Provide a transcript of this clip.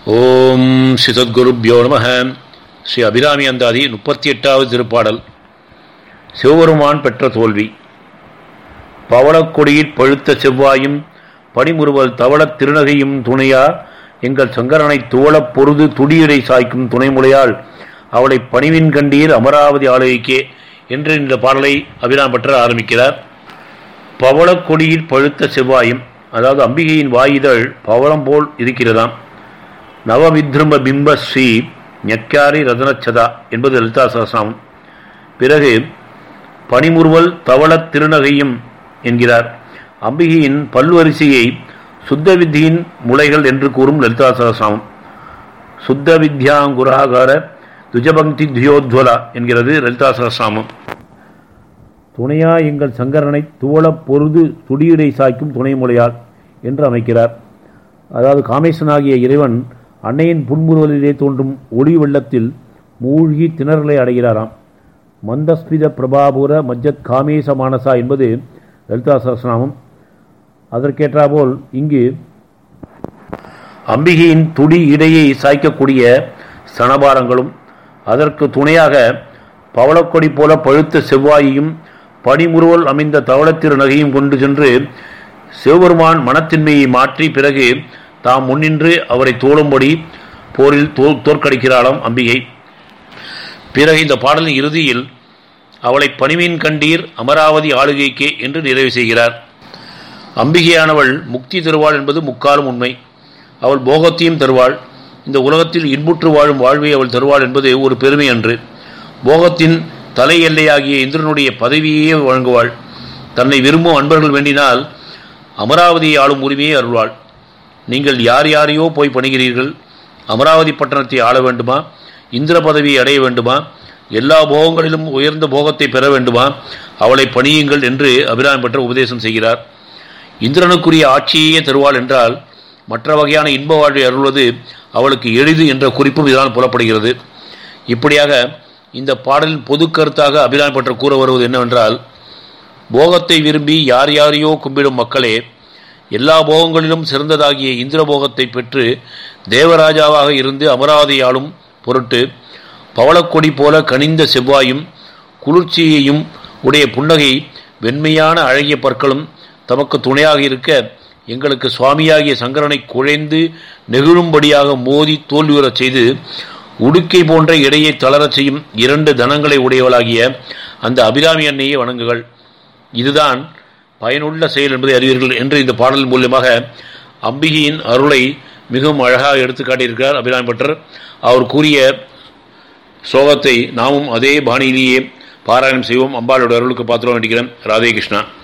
ஓம் ஸ்ரீ சத்குருப்யோ நம ஸ்ரீ அபிராமி அந்தாதி முப்பத்தி எட்டாவது திருப்பாடல் சிவபெருமான் பெற்ற தோல்வி பவளக்கொடியிற் பழுத்த செவ்வாயும் பனிமுறுவல் தவளத் திருநகையும் துணையா எங்கள் சங்கரனை துவளப் பொருது துடியுரை சாய்க்கும் துணைமுலையால் அவளை பணிவின் கண்டீர் அமராவதி ஆளுகைக்கே என்று இந்த பாடலை அபிராம் பற்ற ஆரம்பிக்கிறார் பவளக்கொடியில் பழுத்த செவ்வாயும் அதாவது அம்பிகையின் வாயுதழ் பவளம் போல் இருக்கிறதாம் நவவித்ரும பிம்ப ஸ்ரீ ஞக்காரி ரதனச்சதா என்பது லலிதா சகசிரநாமம் பிறகு பனிமுறுவல் தவளத் திருநகையும் என்கிறார் அம்பிகையின் பல்வரிசையை சுத்த வித்தியின் முளைகள் என்று கூறும் லலிதா சகசிரநாமம் சுத்த வித்யாங்குராகார துஜபங்கி தியோத்வலா என்கிறது லலிதா சகசிரநாமம் துணையா எங்கள் சங்கரனை துவளப் பொருது துடியுரை சாய்க்கும் துணைமுலையால் என்று அமைக்கிறார் அதாவது காமேசனாகிய இறைவன் அன்னையின் புன்முறுவலிலே தோன்றும் ஒளி வெள்ளத்தில் மூழ்கி திணறலை அடைகிறாராம் மந்தஸ்மித பிரபாபுர மஜ்ஜத் காமேச மானசா என்பது லலிதா சகசிரநாமம் அதற்கேற்றாபோல் இங்கு அம்பிகையின் துடி இடையை சாய்க்கக்கூடிய சனபாரங்களும் அதற்கு துணையாக பவளக்கொடி போல பழுத்த செவ்வாயையும் பனிமுறுவல் அமைந்த தவளத்திரு நகையும் கொண்டு சென்று சிவபெருமான் மனத்தின்மையை மாற்றி பிறகு தாம் முன்னின்று அவரை தோளும்படி போரில் தோ தோற்கடிக்கிறாளாம் அம்பிகை பிறகு இந்த பாடலின் இறுதியில் அவளை பணிமீன் கண்டீர் அமராவதி ஆளுகைக்கே என்று நிறைவு செய்கிறார் அம்பிகையானவள் முக்தி தருவாள் என்பது முக்காலும் உண்மை அவள் போகத்தையும் தருவாள் இந்த உலகத்தில் இன்புற்று வாழும் வாழ்வை அவள் தருவாள் என்பது ஒரு பெருமை அன்று போகத்தின் தலை எல்லையாகிய இந்திரனுடைய பதவியே வழங்குவாள் தன்னை விரும்பும் அன்பர்கள் வேண்டினால் அமராவதியை ஆளும் உரிமையை அருள்வாள் நீங்கள் யார் யாரையோ போய் பணிகிறீர்கள் அமராவதி பட்டணத்தை ஆள வேண்டுமா இந்திர பதவியை அடைய வேண்டுமா எல்லா போகங்களிலும் உயர்ந்த போகத்தை பெற வேண்டுமா அவளை பணியுங்கள் என்று அபிராமி பற்ற உபதேசம் செய்கிறார் இந்திரனுக்குரிய ஆட்சியையே தருவாள் என்றால் மற்ற வகையான இன்ப வாழ்வை அருள்வது அவளுக்கு எளிது என்ற குறிப்பும் இதனால் புலப்படுகிறது இப்படியாக இந்த பாடலின் பொது கருத்தாக அபிராமி பற்ற கூற வருவது என்னவென்றால் போகத்தை விரும்பி யார் யாரையோ கும்பிடும் மக்களே எல்லா போகங்களிலும் சிறந்ததாகிய இந்திர போகத்தை பெற்று தேவராஜாவாக இருந்து அமராவதியாலும் பொருட்டு பவளக்கொடி போல கனிந்த செவ்வாயும் குளிர்ச்சியையும் உடைய புன்னகை வெண்மையான அழகிய பற்களும் தமக்கு துணையாக இருக்க எங்களுக்கு சுவாமியாகிய சங்கரனை குழைந்து நெகிழும்படியாக மோதி தோல்வியுறச் செய்து உடுக்கை போன்ற இடையை தளரச் செய்யும் இரண்டு தனங்களை உடையவளாகிய அந்த அபிராமி அன்னையை வணங்குகள் இதுதான் பயனுள்ள செயல் என்பதை அறிவீர்கள் என்று இந்த பாடல் மூலியமாக அம்பிகையின் அருளை மிகவும் அழகாக எடுத்து காட்டியிருக்கிறார் அபிராமி பட்டர் அவர் கூறிய ஸ்லோகத்தை நாமும் அதே பாணியிலேயே பாராயணம் செய்வோம் அம்பாளோட அருளுக்கு பாத்திரம் வேண்டிக்கிறேன் ராதே கிருஷ்ணா